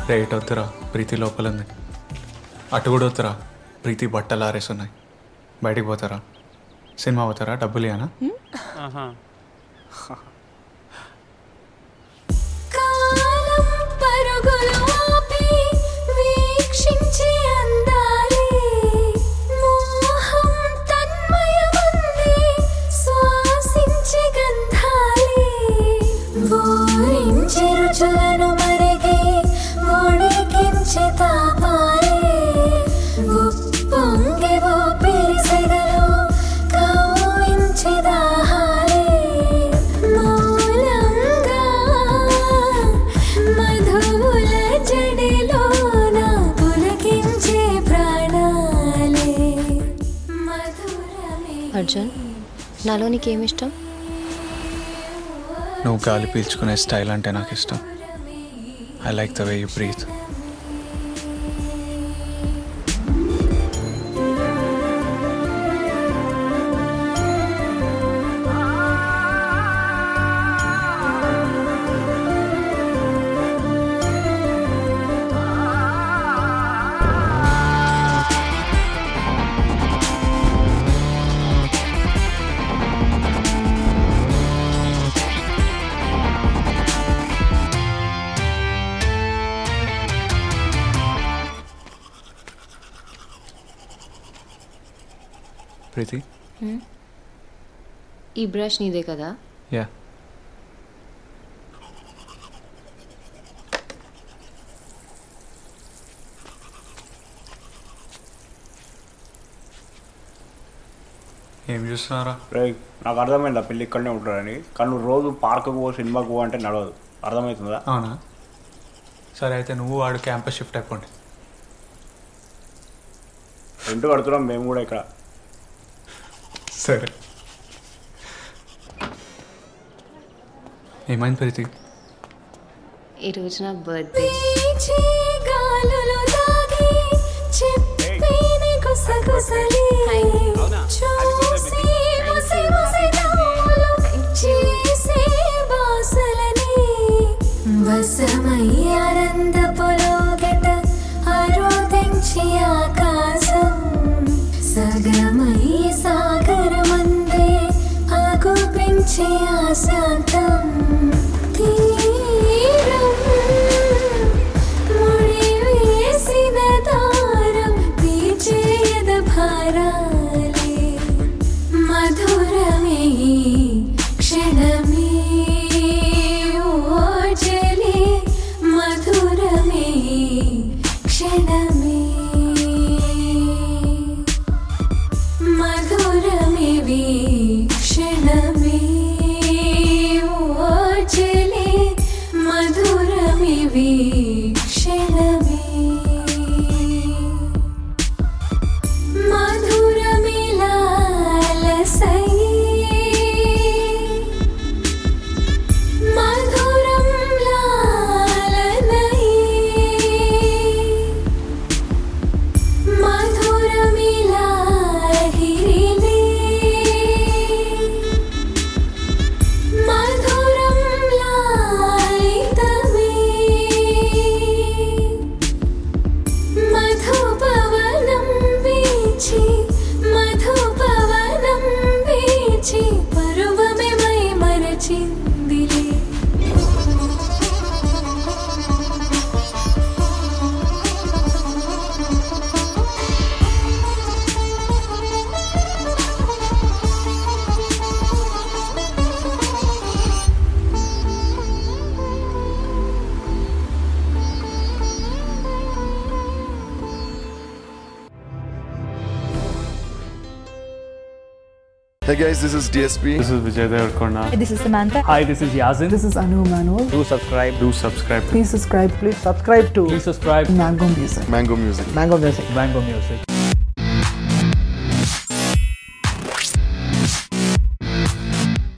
రే ఇటు వద్దురా ప్రీతి లోపల ఉంది అటు కూడా వద్దురా ప్రీతి బట్టలు ఆరేసున్నాయి బయటికి పోతారా సినిమా పోతారా డబ్బులు ఇవ్వనా కాలం పరుగులు ఆపి వీక్షించే అందాలే మోహం తన్మయముంది శ్వాసించే గంధాలే ఊరించే రుచులను మరిగి ఒడికించే తాపాలే ఉప్పొంగి ఊపిరి సెగలు కవ్వించే దాహాలే మూలంగా మధువుల జడిలోన పులకించే ప్రాణాలే మధురమే అర్జున్ నాలో నీకేమిష్టం నువ్వు గాలి పీల్చుకునే స్టైల్ అంటే నాకు ఇష్టం I like the way you breathe Preethi ఈ బ్రష్ నీదే కదా యా ఏం చూస్తున్నారా రే నాకు అర్థమైంది ఆ పిల్లి ఇక్కడనే ఉంటాడని కానీ నువ్వు రోజు పార్కుకు పో సినిమాకు పో అంటే నడవదు అర్థమవుతుందా అవునా సరే అయితే నువ్వు వాడు క్యాంపస్ షిఫ్ట్ అయిపోండి రెంట్ కడుతున్నాం మేము కూడా ఇక్కడ సరే ఏమైంది ప్రీతి ఈరోజు నా బర్త్డే వీచే గాలులు దాగి చెప్పేని గుసగుసలే చూసి ముసి ముసి నవ్వులు చేసే బాసలని వసమయ్యారంద పొలోగట అరోదించి ఆకాశం సగమై సాగరమందే ఆగుపించే ఆశాంతం తీరం ముడివేసిన దారం తీర్చేయద భారాలే మధురమే క్షణమే ఓజలే మధురమే క్షణమే మధురమే వీక్షణమే ఓజలే మధురమే వీక్షణమే మధురమే లాలసై మధురం లాలనై మధురమిలాహిరిలే మధురం లాలితమే మధుపవనం వీచి మధుపవనం వీచి పర్వమే మై మరచిందిలే Hey guys, this is DSP. This is Vijay Devarkonda. This is Samantha. Hi, this is Yazin. This is Anu Manuel. Do subscribe. Do subscribe. Please subscribe. Please subscribe to Please subscribe. Mango Music. Mango Music. Mango Music. Mango Music.